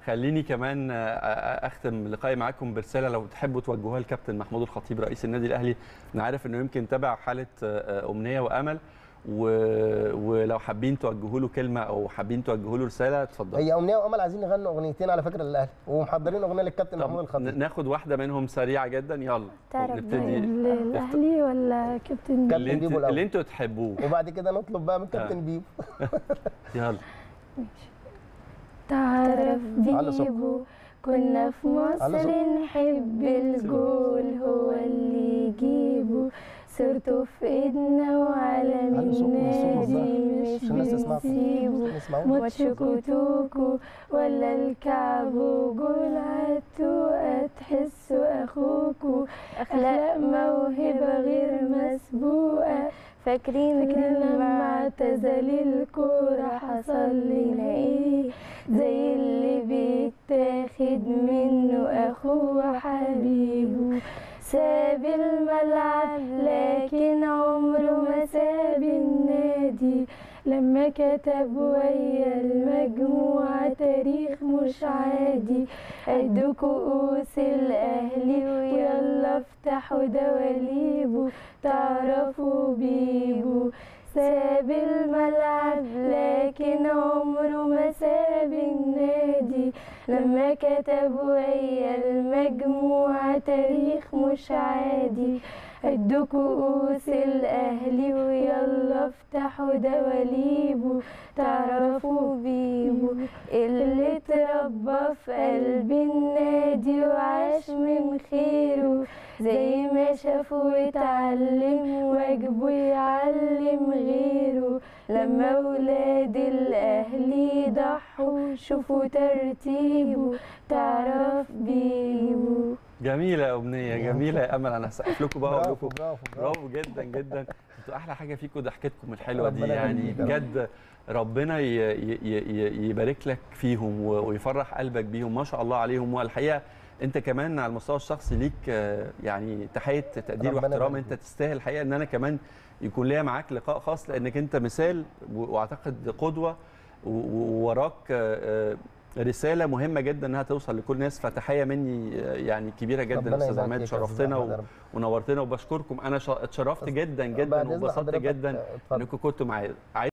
خليني كمان آه، اختم لقائي معاكم برساله لو تحبوا توجهوها لكابتن محمود الخطيب رئيس النادي الاهلي انا عارف انه يمكن تابع حاله آه، امنيه وامل و... ولو حابين توجهوا له كلمه او حابين توجهوا له رساله اتفضلوا هي امنيه وامل عايزين يغنوا اغنيتين على فكره للاهلي ومحضرين اغنيه للكابتن محمود طب الخطيب ن- ناخد واحده منهم سريعه جدا يلا تعرف نبتدي الاهلي ولا كابتن كابتن اللي انت بيبو الأول. اللي انتوا تحبوه وبعد كده نطلب بقى من كابتن بيبو يلا تعرف على صوت. بيبو كنا في على مصر صوت. نحب الجول هو اللي يجيبه صورته في ايدنا وعلم على صوت من الصوت النادي والله. مش عشان الناس تسمعكم بنسيبه عشان يسمعونا ماتش كوتوكو ولا الكعب وجول عدتو تحسوا اخوكو اخلاق موهبه غير مسبوقه فاكرين لما اعتزل الكورة حصل لنا ايه زي اللي بيتاخد منه اخوه حبيبه ساب الملعب لكن عمره ما ساب النادي لما كتب ويا المجموعة تاريخ مش عادي عدوا كؤوس الأهلي ويلا افتحوا دواليبه تعرفوا بيبو ساب الملعب لكن عمره ما ساب النادي لما كتب ويا المجموعة تاريخ مش عادي عدوا كؤوس الأهلي ويلا افتحوا دواليبه تعرفوا بيبو اللي اتربى في قلب النادي وعاش من خيره زي ما شاف واتعلم واجبه يعلم غيره لما ولاد الأهلي ضحوا شوفوا ترتيبه تعرف بيبو جميله يا امنيه جميله يا امل انا هسقف لكم بقى واقول برافو لكم برافو برافو برافو جدا جدا انتوا احلى حاجه فيكم ضحكتكم الحلوه دي ربنا يعني يخليك يا رب. بجد ربنا ي- ي- ي- يبارك لك فيهم و- ويفرح قلبك بيهم ما شاء الله عليهم والحقيقه انت كمان على المستوى الشخصي ليك آه، يعني تحيه تقدير ربنا واحترام يبارك انت تستاهل الحقيقه ان انا كمان يكون ليا معاك لقاء خاص لانك انت مثال و- واعتقد قدوه و- و- ووراك آه، آه، رساله مهمه جدا انها توصل لكل الناس فتحيه مني آه، يعني كبيره جدا ربنا استاذ يبارك عماد فيك يا أستاذ شرفتنا أحمد يا و- رب. ونورتنا وبشكركم انا شا- اتشرفت جدا جدا بعد إذن وانبسطت حضرتك، جدا اتفضل. انكم كنتوا معايا عايز